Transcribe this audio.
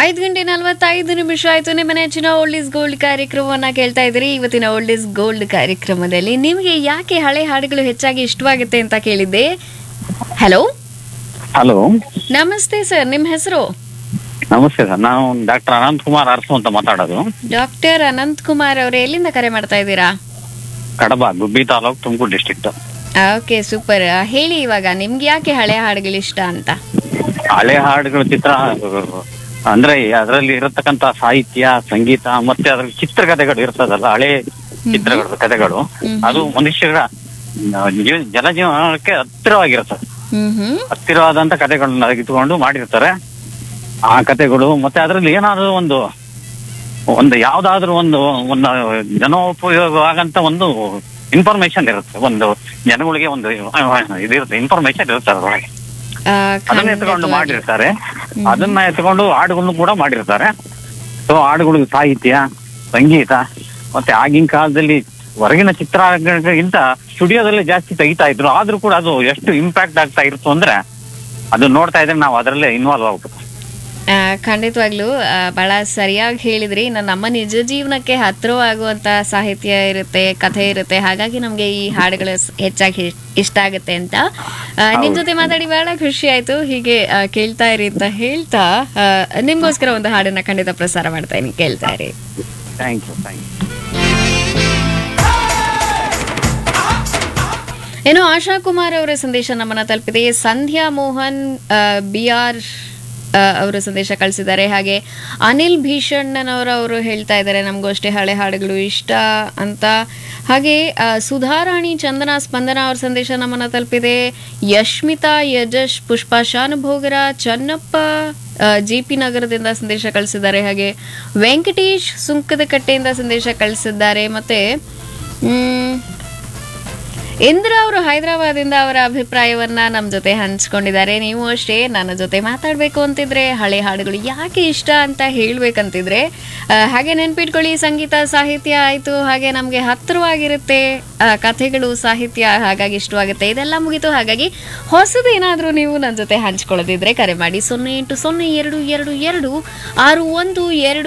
ಐದು ಗಂಟೆ ನಲವತ್ತೈದು ನಿಮಿಷ ಆಯ್ತು ನಿಮ್ಮ ನೆಚ್ಚಿನ ಓಲ್ಡ್ ಇಸ್ ಗೋಲ್ಡ್ ಕಾರ್ಯಕ್ರಮವನ್ನ ಕೇಳ್ತಾ ಇದ್ದೀರಿ ಇವತ್ತಿನ ಓಲ್ಡ್ ಇಸ್ ಗೋಲ್ಡ್ ಕಾರ್ಯಕ್ರಮದಲ್ಲಿ ನಿಮಗೆ ಯಾಕೆ ಹಳೆ ಹಾಡುಗಳು ಹೆಚ್ಚಾಗಿ ಇಷ್ಟವಾಗುತ್ತೆ ಅಂತ ಕೇಳಿದ್ದೆ ಹಲೋ ಹಲೋ ನಮಸ್ತೆ ಸರ್ ನಿಮ್ಮ ಹೆಸರು ನಮಸ್ತೆ ಸರ್ ನಾನು ಡಾಕ್ಟರ್ ಅನಂತ್ ಕುಮಾರ್ ಅರಸು ಅಂತ ಮಾತಾಡೋದು ಡಾಕ್ಟರ್ ಅನಂತ್ ಕುಮಾರ್ ಅವರು ಎಲ್ಲಿಂದ ಕರೆ ಮಾಡ್ತಾ ಇದ್ದೀರಾ Kadaba Gubbi taluk Tumkur district okay super ಹೇಳಿ ಇವಾಗ ನಿಮ್ಗೆ ಯಾಕೆ ಹಳೆ ಹಾಡುಗಳು ಇಷ್ಟ ಅಂತ ಹಳೆ ಹಾಡುಗಳ ಚಿತ್ರ ಅಂದ್ರೆ ಅದರಲ್ಲಿ ಇರತಕ್ಕಂತ ಸಾಹಿತ್ಯ ಸಂಗೀತ ಮತ್ತೆ ಅದ್ರ ಚಿತ್ರಕಥೆಗಳು ಇರ್ತದಲ್ಲ ಹಳೆ ಚಿತ್ರಗಳ ಕಥೆಗಳು ಹ್ಮ್. ಅದು ಮನುಷ್ಯರ ಜೀವ- ಜನಜೀವನಕ್ಕೆ ಹತ್ತಿರವಾಗಿರ್ತದೆ ಹ್ಮ್ ಹ್ಮ್ ಹತ್ತಿರವಾದಂತ ಕಥೆಗಳನ್ನ ಇಟ್ಕೊಂಡು ಮಾಡಿರ್ತಾರೆ ಆ ಕಥೆಗಳು ಮತ್ತೆ ಅದರಲ್ಲಿ ಏನಾದ್ರು ಒಂದು ಒಂದು ಯಾವ್ದಾದ್ರು ಒಂದು ಒಂದು ಜನೋಪಯೋಗ ಆಗಂತ ಒಂದು ಇನ್ಫಾರ್ಮೇಶನ್ ಇರುತ್ತೆ ಒಂದು ಜನಗಳಿಗೆ ಒಂದು ಇದಿರುತ್ತೆ ಇನ್ಫಾರ್ಮೇಶನ್ ಇರುತ್ತೆ ಅದ್ರೊಳಗೆ ಆ, ಅದನ್ನ ಎತ್ಕೊಂಡು ಖಂಡಿತವಾಗ್ಲೂ. ಮಾಡಿರ್ತಾರೆ ಅದನ್ನ ಎತ್ಕೊಂಡು ಹಾಡುಗಳನ್ನು ಕೂಡ ಮಾಡಿರ್ತಾರೆ ಸೊ ಹಾಡುಗಳಿಗೆ ಸಾಹಿತ್ಯ ಸಂಗೀತ ಮತ್ತೆ ಆಗಿನ ಕಾಲದಲ್ಲಿ ಹೊರಗಿನ ಚಿತ್ರಗಳಿಗಿಂತ ಸ್ಟುಡಿಯೋದಲ್ಲಿ ಜಾಸ್ತಿ ತೆಗಿತಾ ಇದ್ರು ಆದ್ರೂ ಕೂಡ ಅದು ಎಷ್ಟು ಇಂಪ್ಯಾಕ್ಟ್ ಆಗ್ತಾ ಇತ್ತು ಅಂದ್ರೆ ಅದು ನೋಡ್ತಾ ಇದ್ರೆ ನಾವು ಅದರಲ್ಲೇ ಇನ್ವಾಲ್ವ್ ಆಗ್ಬೇಕು ಆ, ಖಂಡಿತವಾಗ್ಲೂ ಆ, ಬಹಳ ಸರಿಯಾಗಿ ಹೇಳಿದ್ರಿ ಇನ್ನು ನಮ್ಮ ನಿಜ ಜೀವನಕ್ಕೆ ಹತ್ತಿರವಾಗುವಂತ ಸಾಹಿತ್ಯ ಇರುತ್ತೆ ಕಥೆ ಇರುತ್ತೆ ಹಾಗಾಗಿ ನಮಗೆ ಈ ಹಾಡುಗಳು ಸ್- ಹೆಚ್ಚಾಗಿ ಇ- ಇಷ್ಟ ಆಗುತ್ತೆ ಅಂತ ಆ, ನಿಮ್ ಜೊತೆ ಮಾತಾಡಿ ಬಹಳ ಖುಷಿ ಆಯ್ತು ಹೀಗೆ ಆ, ಕೇಳ್ತಾ ಇರಿ ಅಂತ ಹೇಳ್ತಾ ಆ, ನಿಮ್ಗೋಸ್ಕರ ಒಂದು ಹಾಡನ್ನ ಖಂಡಿತ ಪ್ರಸಾರ ಮಾಡ್ತಾ ಇದೀನಿ ಕೇಳ್ತಾ ಇರಿ ಥ್ಯಾಂಕ್ ಯು ಥ್ಯಾಂಕ್ ಯು ಏನು ಆಶಾ ಕುಮಾರ್ ಅವರ ಸಂದೇಶ ನಮ್ಮನ್ನ ತಲುಪಿದೆ ಸಂಧ್ಯಾ ಮೋಹನ್ ಬಿ ಆರ್ ಅವರು ಸಂದೇಶ ಕಳಿಸಿದ್ದಾರೆ ಹಾಗೆ ಅನಿಲ್ ಭೀಷಣ್ಣನವರ ಅವರು ಹೇಳ್ತಾ ಇದ್ದಾರೆ ನಮಗೂ ಅಷ್ಟೇ ಹಳೆ ಹಾಡುಗಳು ಇಷ್ಟ ಅಂತ ಹಾಗೆ ಆ, ಸುಧಾರಾಣಿ ಚಂದನ ಸ್ಪಂದನ ಅವ್ರ ಸಂದೇಶ ನಮ್ಮನ್ನ ತಲುಪಿದೆ ಯಶ್ಮಿತಾ ಯಜಶ್ ಪುಷ್ಪಾ ಶಾನುಭೋಗರ ಚನ್ನಪ್ಪ ಜಿ ಪಿ ನಗರದಿಂದ ಸಂದೇಶ ಕಳಿಸಿದ್ದಾರೆ ಹಾಗೆ ವೆಂಕಟೇಶ್ ಸುಂಕದ ಕಟ್ಟೆಯಿಂದ ಸಂದೇಶ ಕಳಿಸಿದ್ದಾರೆ ಮತ್ತೆ ಮ್, ಇಂದ್ರ ಅವರು ಹೈದರಾಬಾದಿಂದ ಅವರ ಅಭಿಪ್ರಾಯವನ್ನ ನಮ್ಮ ಜೊತೆ ಹಂಚ್ಕೊಂಡಿದ್ದಾರೆ ನೀವು ಅಷ್ಟೇ ನನ್ನ ಜೊತೆ ಮಾತಾಡಬೇಕು ಅಂತಿದ್ರೆ ಹಳೆ ಹಾಡುಗಳು ಯಾಕೆ ಇಷ್ಟ ಅಂತ ಹೇಳ್ಬೇಕಂತಿದ್ರೆ ಆ, ಹಾಗೆ ನೆನ್ಪಿಟ್ಕೊಳ್ಳಿ ಸಂಗೀತ ಸಾಹಿತ್ಯ ಆಯಿತು ಹಾಗೆ ನಮಗೆ ಹತ್ತಿರವಾಗಿರುತ್ತೆ ಆ, ಕಥೆಗಳು ಸಾಹಿತ್ಯ ಹಾಗಾಗಿ ಇಷ್ಟವಾಗುತ್ತೆ ಇದೆಲ್ಲ ಮುಗೀತು ಹಾಗಾಗಿ ಹೊಸದೇನಾದರೂ ನೀವು ನನ್ನ ಜೊತೆ ಹಂಚ್ಕೊಳ್ಳೋದಿದ್ರೆ ಕರೆ ಮಾಡಿ ಸೊನ್ನೆ ಎಂಟು ಸೊನ್ನೆ ಎರಡು ಎರಡು ಎರಡು ಆರು ಒಂದು ಎರಡು